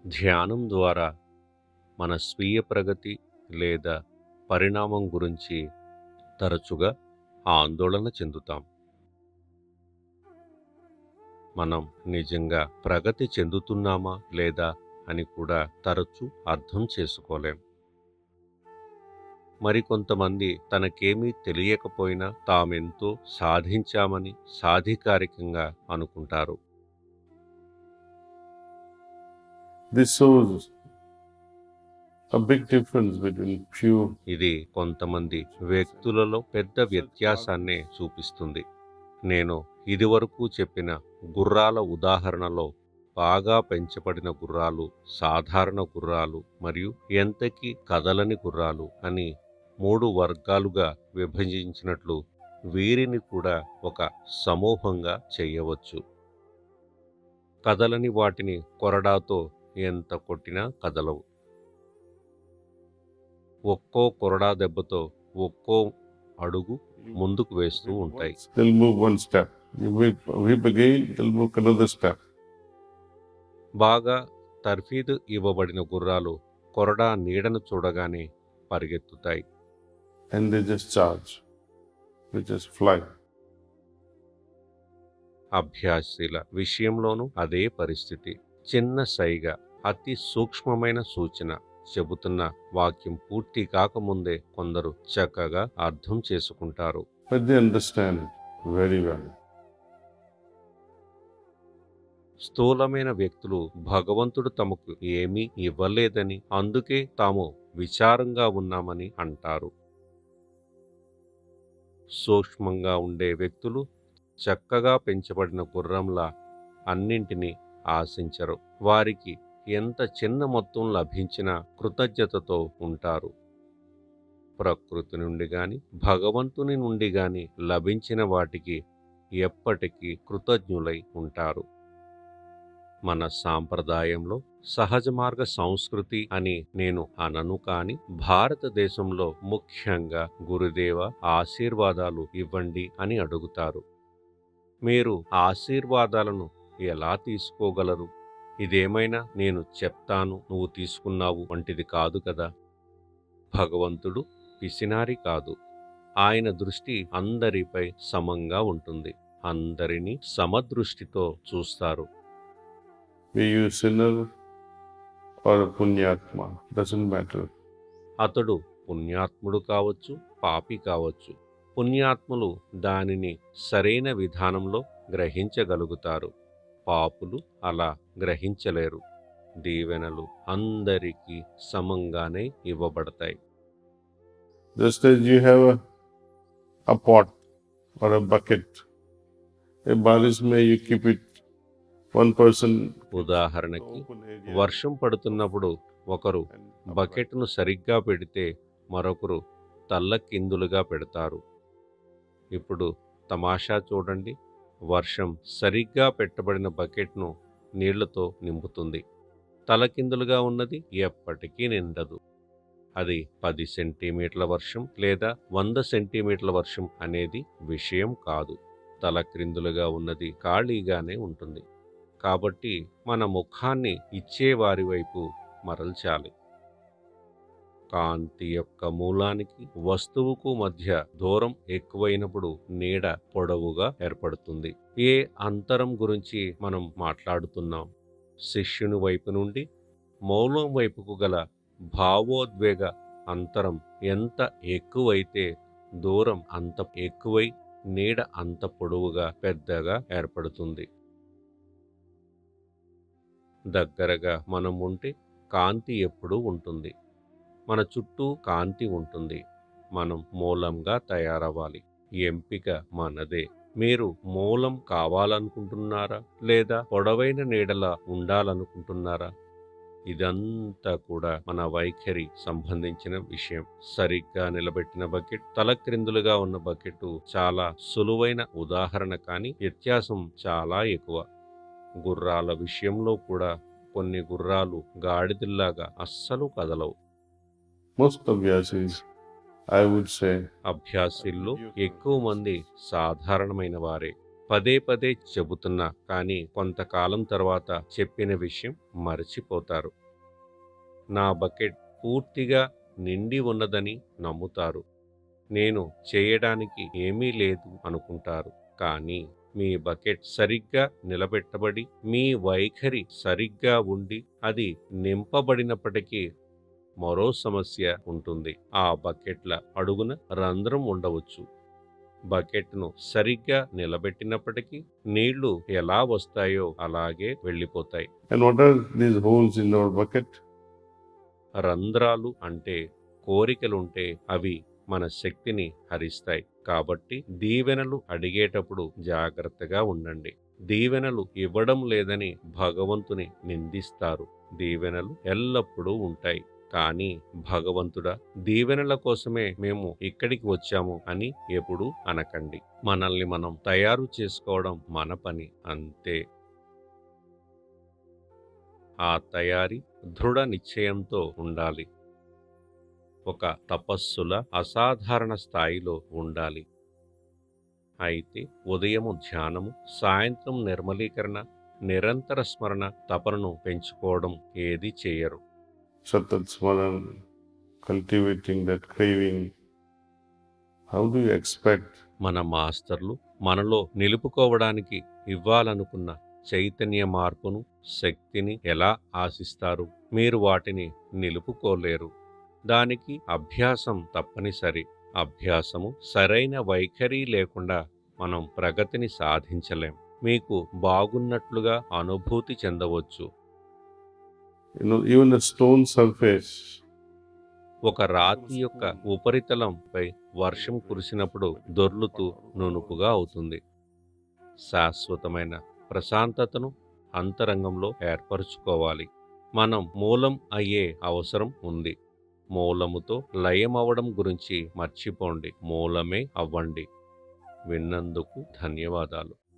ధ్యానం ద్వారా మన స్వీయ ప్రగతి లేదా పరిణామం గురించి తరచుగా ఆందోళన చెందుతాం మనం నిజంగా ప్రగతి చెందుతున్నామా లేదా అని కూడా తరచూ అర్థం చేసుకోలేం మరికొంతమంది తనకేమీ తెలియకపోయినా తామెంతో సాధించామని సాధికారికంగా అనుకుంటారు This shows a big difference between pure ఇది కొంతమంది వ్యక్తులలో పెద్ద వ్యత్యాసాన్నే చూపిస్తుంది నేను ఇదివరకు చెప్పిన గుర్రాల ఉదాహరణలో బాగా పెంచబడిన గుర్రాలు సాధారణ గుర్రాలు మరియు ఎంతకి కదలని గుర్రాలు అని మూడు వర్గాలుగా విభజించినట్లు వీరిని కూడా ఒక సమూహంగా చేయవచ్చు కదలని వాటిని కొరడాతో ఎంత కొట్టినా కదలవు ఒక్కో కొరడా దెబ్బతో ఒక్కో అడుగు ముందుకు వేస్తూ ఉంటాయి They'll move one step. You whip, whip again, they'll move another step. బాగా తర్ఫీదు ఇవ్వబడిన గుర్రాలు కొరడా నీడను చూడగానే పరిగెత్తుతాయి And they just charge. They just fly. అభ్యాసీల విషయంలోనూ అదే పరిస్థితి చిన్న సైగ అతి సూక్ష్మమైన సూచన చెబుతున్న వాక్యం పూర్తి కాకముందే కొందరు చక్కగా అర్థం చేసుకుంటారు But they understand it very well. స్థూలమైన వ్యక్తులు భగవంతుడు తమకు ఏమీ ఇవ్వలేదని అందుకే తాము విచారంగా ఉన్నామని అంటారు సూక్ష్మంగా ఉండే వ్యక్తులు చక్కగా పెంచబడిన గుర్రంలా అన్నింటినీ ఆశించరు వారికి ఎంత చిన్న మొత్తం లభించినా కృతజ్ఞతతో ఉంటారు ప్రకృతి నుండి గాని భగవంతుని నుండి గాని లభించిన వాటికి ఎప్పటికీ కృతజ్ఞులై ఉంటారు మన సాంప్రదాయంలో సహజ మార్గ సంస్కృతి అని నేను అనను కాని భారతదేశంలో ముఖ్యంగా గురుదేవ ఆశీర్వాదాలు ఇవ్వండి అని అడుగుతారు మీరు ఆశీర్వాదాలను ఎలా తీసుకోగలరు ఇదేమైనా నేను చెప్తాను నువ్వు తీసుకున్నావు వంటిది కాదు కదా భగవంతుడు పిసినారి కాదు ఆయన దృష్టి అందరిపై సమంగా ఉంటుంది అందరినీ సమదృష్టితో చూస్తారు Be you a sinner or a punyatma, doesn't matter. అతడు పుణ్యాత్ముడు కావచ్చు పాపి కావచ్చు పుణ్యాత్ములు దానిని సరైన విధానంలో గ్రహించగలుగుతారు పాపులు అలా గ్రహించలేరు దీవెనలు అందరికీ సమంగానే ఇవ్వబడతాయి Just as you have a, a pot or a bucket, a baris may you keep it one person ఉదాహరణకి open area వర్షం పడుతున్నప్పుడు ఒకరు and upright. బకెట్ను సరిగ్గా పెడితే మరొకరు తల్లకిందులుగా పెడతారు ఇప్పుడు తమాషా చూడండి వర్షం సరిగ్గా పెట్టబడిన బకెట్ను నీళ్లతో నింపుతుంది తలకిందులుగా ఉన్నది ఎప్పటికీ నిండదు అది పది సెంటీమీటర్ల వర్షం లేదా వంద సెంటీమీటర్ల వర్షం అనేది విషయం కాదు తలక్రిందులుగా ఉన్నది ఖాళీగానే ఉంటుంది కాబట్టి మన ముఖాన్ని ఇచ్చేవారి వైపు మరల్చాలి కాంతి యొక్క మూలానికి వస్తువుకు మధ్య దూరం ఎక్కువైనప్పుడు నీడ పొడవుగా ఏర్పడుతుంది ఏ అంతరం గురించి మనం మాట్లాడుతున్నాం శిష్యుని వైపు నుండి మౌలం వైపుకు గల భావోద్వేగ అంతరం ఎంత ఎక్కువైతే దూరం అంత ఎక్కువై నీడ అంత పొడవుగా పెద్దగా ఏర్పడుతుంది దగ్గరగా మనం ఉంటే కాంతి ఎప్పుడూ ఉంటుంది మన చుట్టూ కాంతి ఉంటుంది మనం మూలంగా తయారవ్వాలి ఎంపిక మనదే మీరు మూలం కావాలనుకుంటున్నారా లేదా పొడవైన నీడలా ఉండాలనుకుంటున్నారా ఇదంతా కూడా మన వైఖరి సంబంధించిన విషయం సరిగ్గా నిలబెట్టిన బకెట్ తలక్రిందులుగా ఉన్న బకెట్ చాలా సులువైన ఉదాహరణ కానీ వ్యత్యాసం చాలా ఎక్కువ గుర్రాల విషయంలో కూడా కొన్ని గుర్రాలు గాడిదల్లాగా అస్సలు కదలవు Most of Vyasis, I would say, అభ్యాసిల్లో ఎక్కువ మంది సాధారణమైన వారే పదే పదే చెబుతున్నా కానీ కొంతకాలం తర్వాత చెప్పిన విషయం మరచిపోతారు నా బకెట్ పూర్తిగా నిండి ఉన్నదని నమ్ముతారు నేను చేయడానికి ఏమీ లేదు అనుకుంటారు కానీ మీ బకెట్ సరిగ్గా నిలబెట్టబడి మీ వైఖరి సరిగ్గా ఉండి అది నింపబడినప్పటికీ మరో సమస్య ఉంటుంది ఆ బకెట్ల అడుగున రంధ్రం ఉండవచ్చు బకెట్ను సరిగ్గా నిలబెట్టినప్పటికీ నీళ్లు ఎలా వస్తాయో అలాగే వెళ్ళిపోతాయి And what are these holes in our bucket? రంధ్రాలు అంటే కోరికలుంటే అవి మన శక్తిని హరిస్తాయి కాబట్టి దీవెనలు అడిగేటప్పుడు జాగ్రత్తగా ఉండండి దీవెనలు ఇవ్వడం లేదని భగవంతుని నిందిస్తారు దీవెనలు ఎల్లప్పుడూ ఉంటాయి కానీ భగవంతుడా దీవెనల కోసమే మేము ఇక్కడికి వచ్చాము అని ఎప్పుడూ అనకండి మనల్ని మనం తయారు చేసుకోవడం మన పని అంతే ఆ తయారీ దృఢ నిశ్చయంతో ఉండాలి ఒక తపస్సుల అసాధారణ స్థాయిలో ఉండాలి అయితే ఉదయము ధ్యానము సాయంత్రం నిర్మలీకరణ నిరంతర స్మరణ తపనను పెంచుకోవడం ఏది చేయరు Satat Smaran, cultivating that craving. How do you expect మన మాస్టర్లు మనలో నిలుపుకోవడానికి ఇవ్వాలనుకున్న చైతన్య మార్పును శక్తిని ఎలా ఆశిస్తారు మీరు వాటిని నిలుపుకోలేరు దానికి అభ్యాసం తప్పనిసరి అభ్యాసము సరైన వైఖరి లేకుండా మనం ప్రగతిని సాధించలేం మీకు బాగున్నట్లుగా అనుభూతి చెందవచ్చు you know even a stone surface ఒక రాతి యొక్క ఉపరితలంపై వర్షం కురిసినప్పుడు దొర్లుతూ నునుపుగా అవుతుంది శాశ్వతమైన ప్రశాంతతను అంతరంగంలో ఏర్పరచుకోవాలి మనం మూలం అయ్యే అవసరం ఉంది మూలముతో లయమవడం గురించి మర్చిపోండి మూలమే అవ్వండి విన్నందుకు ధన్యవాదాలు